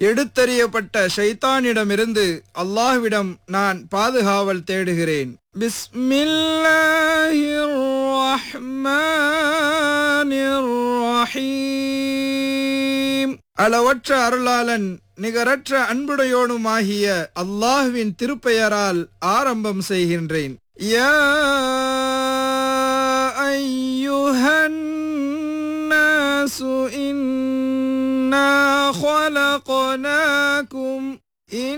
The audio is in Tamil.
எடுத்தறியப்பட்ட ஷைத்தானிடமிருந்து அல்லாஹ்விடம் நான் பாதுகாவல் தேடுகிறேன் பிஸ்மில்லாஹிர் ரஹ்மானிர் ரஹீம் அளவற்ற அருளாளன் நிகரற்ற அன்புடையோனுமாகிய அல்லாஹ்வின் திருப்பெயரால் ஆரம்பம் செய்கின்றேன் யா ஐயுஹன் الناس إنا خلقناكم